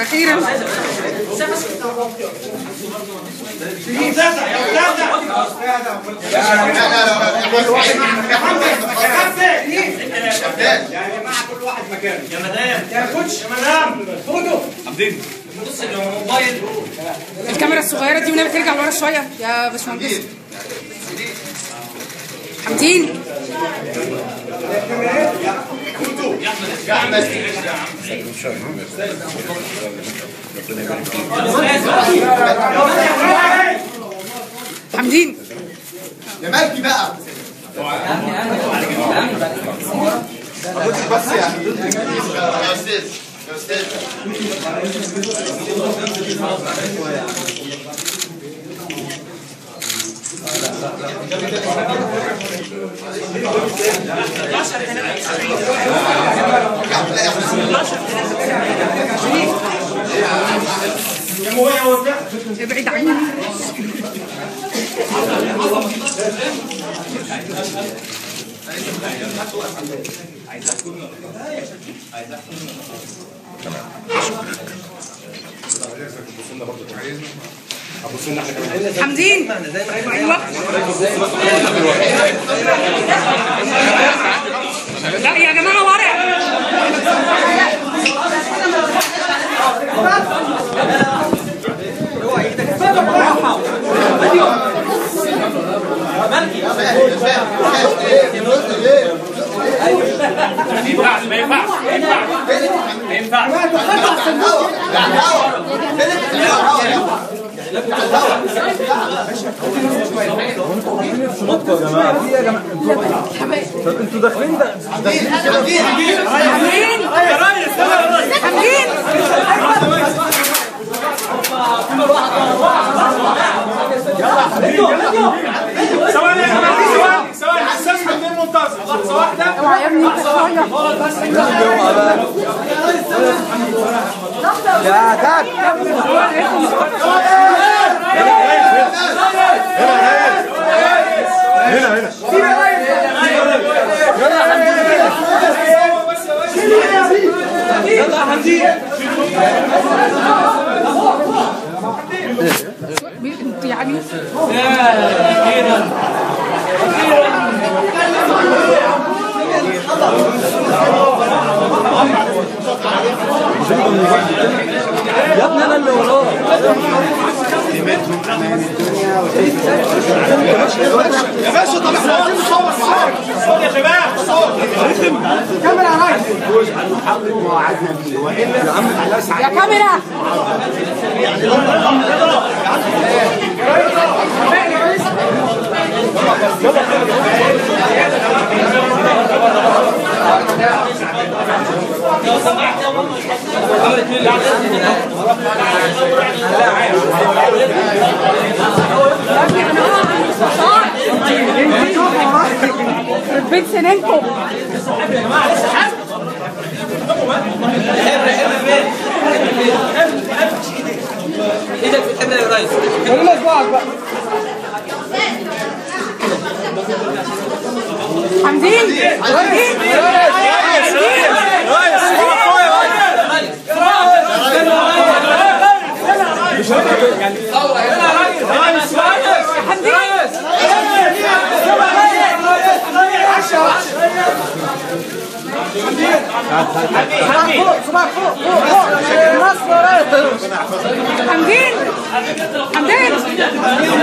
اخيرا يا جماعه كل واحد مكانه يا مدام يا كوتش يا مدام خدوا عبدين بص الموبايل الكاميرا الصغيره دي ونبي ترجع لورا شويه يا باشمهندس حمدين حمدين يا مالكي بقى بس يا يا استاذ يا استاذ ابعد عني حمدين ايوه لا يا جماعه ورق ما ينفعش ما ينفعش ما ينفعش حمدين حمدين ثواني يا جماعه ثواني ثواني حساس من منتظر لحظه واحده اوعى يا ابني انت شويه انت يعني يا باشا طب احنا عايزين نصور معاك صوت يا شباب صوت يا كاميرا بيت سنينكم ايدك في الحبل يا ريس حمدين حمدين حمدين حمدين